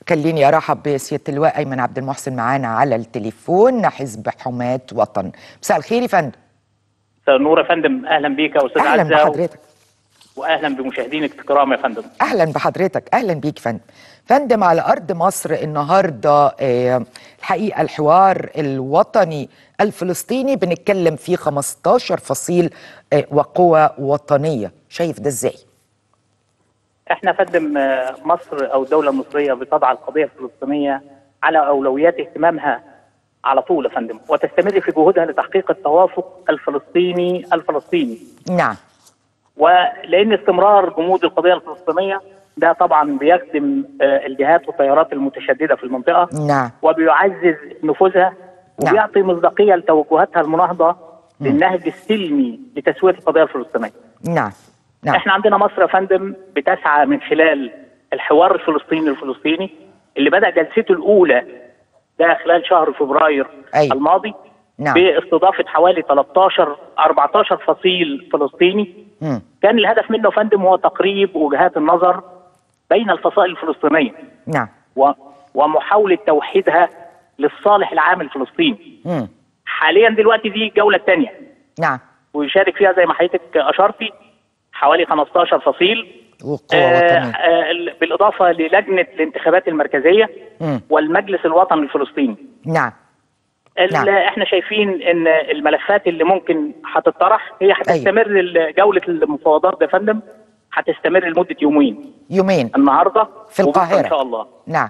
خليني ارحب بسياده اللواء ايمن عبد المحسن معانا على التليفون حزب حماة وطن مساء الخير يا فندم مساء النور يا فندم اهلا بيك يا استاذ اهلا عزة بحضرتك واهلا بمشاهدينك الكرام يا فندم اهلا بحضرتك اهلا بيك فندم فندم على ارض مصر النهارده آه، الحقيقه الحوار الوطني الفلسطيني بنتكلم فيه 15 فصيل آه، وقوى وطنيه شايف ده ازاي احنا يا فندم آه، مصر او الدوله المصريه بتضع القضيه الفلسطينيه على اولويات اهتمامها على طول يا فندم وتستمر في جهودها لتحقيق التوافق الفلسطيني الفلسطيني نعم ولان استمرار جمود القضيه الفلسطينيه ده طبعا بيخدم آه، الجهات والتيارات المتشدده في المنطقه نعم وبيعزز نفوذها نعم. وبيعطي مصداقيه لتوجهاتها المناهضه للنهج السلمي لتسويه القضيه الفلسطينيه. نعم نعم احنا عندنا مصر يا فندم بتسعى من خلال الحوار الفلسطيني الفلسطيني اللي بدا جلسته الاولى ده خلال شهر فبراير أيوة. الماضي نعم. باستضافه حوالي 13 14 فصيل فلسطيني مم. كان الهدف منه يا فندم هو تقريب وجهات النظر بين الفصائل الفلسطينيه نعم و- ومحاوله توحيدها للصالح العام الفلسطيني. مم. حاليا دلوقتي دي الجوله الثانيه نعم ويشارك فيها زي ما حضرتك اشرتي حوالي 15 فصيل وقوى آه، وطنيه آه، ال- بالاضافه للجنه الانتخابات المركزيه مم. والمجلس الوطني الفلسطيني. نعم ال- نعم. احنا شايفين ان الملفات اللي ممكن هتطرح هي هتستمر ال- جوله المفاوضات ده يا فندم هتستمر لمده يومين يومين النهارده في وبكرة القاهرة. ان شاء الله. نعم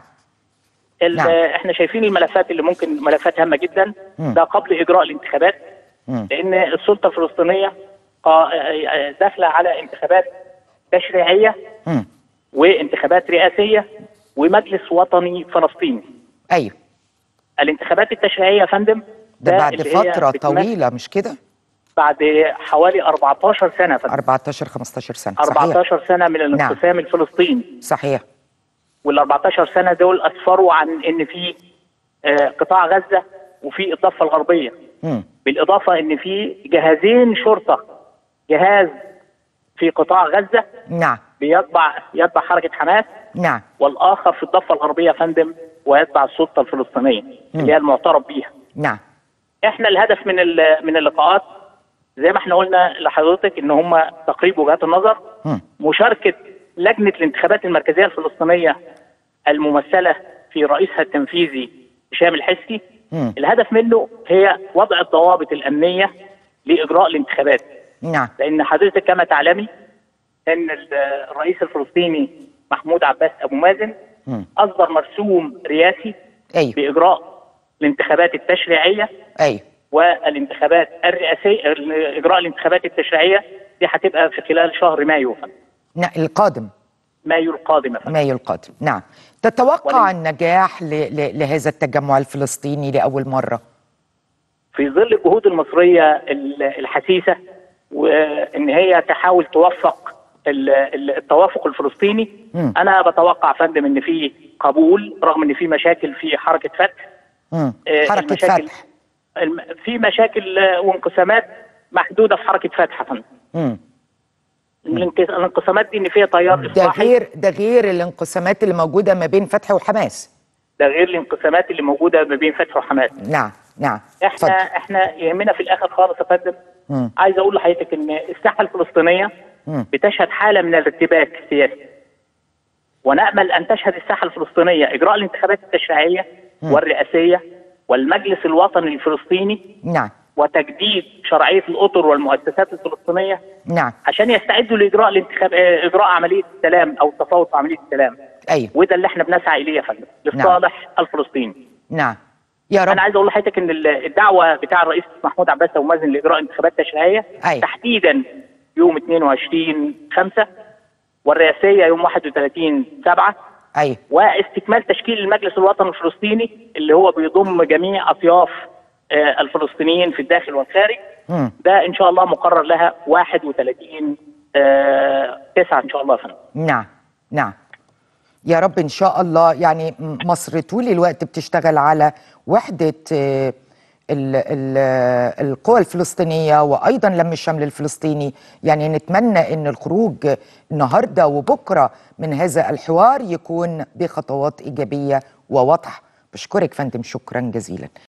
ال- نعم. احنا شايفين الملفات اللي ممكن ملفات هامه جدا مم. ده قبل اجراء الانتخابات مم. لان السلطه الفلسطينيه قا- داخله على انتخابات تشريعيه مم. وانتخابات رئاسيه ومجلس وطني فلسطيني. ايوه الانتخابات التشريعيه يا فندم ده بعد اللي هي فتره بتمثل طويله مش كده بعد حوالي 14 سنه يا فندم 14 15 سنه صحيح 14 سنه من الانقسام الفلسطيني صحيح وال 14 سنه دول اسفروا عن ان في آه، قطاع غزه وفي الضفه الغربيه مم. بالاضافه ان في جهازين شرطه جهاز في قطاع غزه نعم بيتبع يتبع حركه حماس نعم والاخر في الضفه الغربيه يا فندم ويتبع السلطه الفلسطينيه اللي هي المعترف بيها. نعم احنا الهدف من ال- من اللقاءات زي ما احنا قلنا لحضرتك ان هم تقريب وجهات النظر مم. مشاركه لجنه الانتخابات المركزيه الفلسطينيه الممثله في رئيسها التنفيذي هشام الحسي مم. الهدف منه هي وضع الضوابط الامنيه لاجراء الانتخابات نعم لان حضرتك كما تعلمي ان ال- الرئيس الفلسطيني محمود عباس ابو مازن مم. اصدر مرسوم رئاسي ايوه باجراء الانتخابات التشريعيه ايوه والانتخابات الرئاسيه اجراء الانتخابات التشريعيه دي هتبقى في خلال شهر مايو نعم القادم مايو القادم يا فندم. مايو القادم نعم تتوقع ولن- النجاح ل... ل... لهذا التجمع الفلسطيني لاول مره في ظل الجهود المصريه ال- الحثيثه وان هي تحاول توفق ال- ال- التوافق الفلسطيني مم. انا بتوقع يا فندم ان في قبول رغم ان في مشاكل في حركه فتح مم. آه، حركه المشاكل- فتح الم- في مشاكل آه، وانقسامات محدوده في حركه فتح يا فندم مم. الانقس- الانقسامات دي ان فيها تيار ده اصلاحي غير ده غير الانقسامات اللي موجوده ما بين فتح وحماس ده غير الانقسامات اللي موجوده ما بين فتح وحماس نعم نعم احنا اتفضل. احنا يهمنا في الاخر خالص يا فندم مم. عايز اقول لحضرتك ان الساحه الفلسطينيه مم. بتشهد حاله من الارتباك السياسي ونامل ان تشهد الساحه الفلسطينيه اجراء الانتخابات التشريعيه والرئاسيه والمجلس الوطني الفلسطيني نعم وتجديد شرعيه الاطر والمؤسسات الفلسطينيه نعم عشان يستعدوا لاجراء الانتخاب آه، اجراء عمليه السلام او التفاوض في عمليه السلام ايوه وده اللي احنا بنسعى اليه يا فندم لصالح الفلسطيني نعم يا رب انا عايز اقول لحضرتك ان ال- الدعوه بتاع الرئيس محمود عباس ابو مازن لاجراء انتخابات تشريعيه أيوة. تحديدا يوم 22 5 والرئاسيه يوم 31 7 ايوه واستكمال تشكيل المجلس الوطني الفلسطيني اللي هو بيضم جميع اطياف آه، الفلسطينيين في الداخل والخارج مم. ده ان شاء الله مقرر لها 31 9 ان شاء الله يا فندم نعم نعم يا رب ان شاء الله يعني م- مصر طول الوقت بتشتغل على وحده آه، ال ال القوى الفلسطينية وأيضا لم الشمل الفلسطيني يعني نتمنى أن الخروج النهاردة وبكرة من هذا الحوار يكون بخطوات إيجابية وواضحة بشكرك فندم شكرا جزيلا